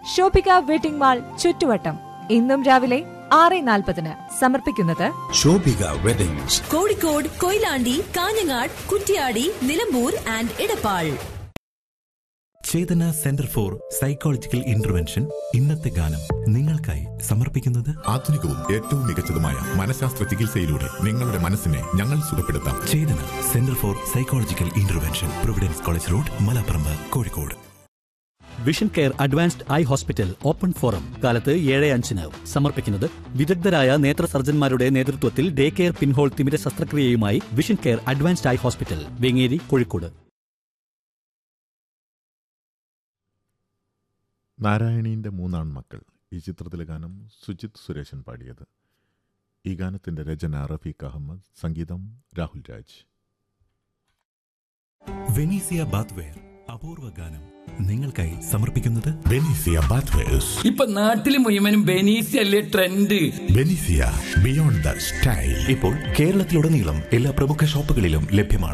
Shoppika wedding mall ചുറ്റുവട്ടം ഇന്നും രാവിലെ ആറ് നാൽപ്പതിന് സമർപ്പിക്കുന്നത് Shobhika Weddings Kozhikode Koyilandy Kanhangad Kuttiady Nilambur and Edappal Chethana Centre for Psychological Intervention ഇന്നത്തെ ഗാനം നിങ്ങൾക്കായി സമർപ്പിക്കുന്നത് ആധുനികവും ഏറ്റവും മികച്ചതുമായ മനഃശാസ്ത്ര ചികിത്സയിലൂടെ നിങ്ങളുടെ മനസ്സിനെ ഞങ്ങൾ സുഖപ്പെടുത്താം Chethana Centre for Psychological Intervention Providence College Road Malaparamba Kozhikode Vision Care Advanced Eye Hospital open forum കാലത്ത് ഏഴ് അഞ്ചിന് സമർപ്പിക്കുന്നത് വിദഗ്ധരായ നേത്ര സർജന്മാരുടെ നേതൃത്വത്തിൽ ഡേ കെയർ പിൻഹോൾ തിമിര ശസ്ത്രക്രിയയുമായി Vision Care Advanced Eye Hospital Vengeri Kozhikode നാരായണീന്റെ മൂന്നാൺമക്കൾ ഈ ചിത്രത്തിലെ ഗാനം സുജിത് സുരേഷൻ പാടിയത് ഈ ഗാനത്തിന്റെ രചന റഫീഖ് അഹമ്മദ് സംഗീതം രാഹുൽ രാജ് വെനീസിയ ബാത്വെയർ അപൂർവ ഗാനം നിങ്ങൾക്കായി സമർപ്പിക്കുന്നത് ബെനീസിയ ബാത്വേഴ്സ് ഇപ്പൊ നാട്ടില് മുഴുവനും ബെനീസി അല്ലേ ട്രെൻഡ് ബെനീസിയ ബിയോണ്ട് ദ സ്റ്റൈൽ ഇപ്പോൾ കേരളത്തിലുടനീളം എല്ലാ പ്രമുഖ ഷോപ്പുകളിലും ലഭ്യമാണ്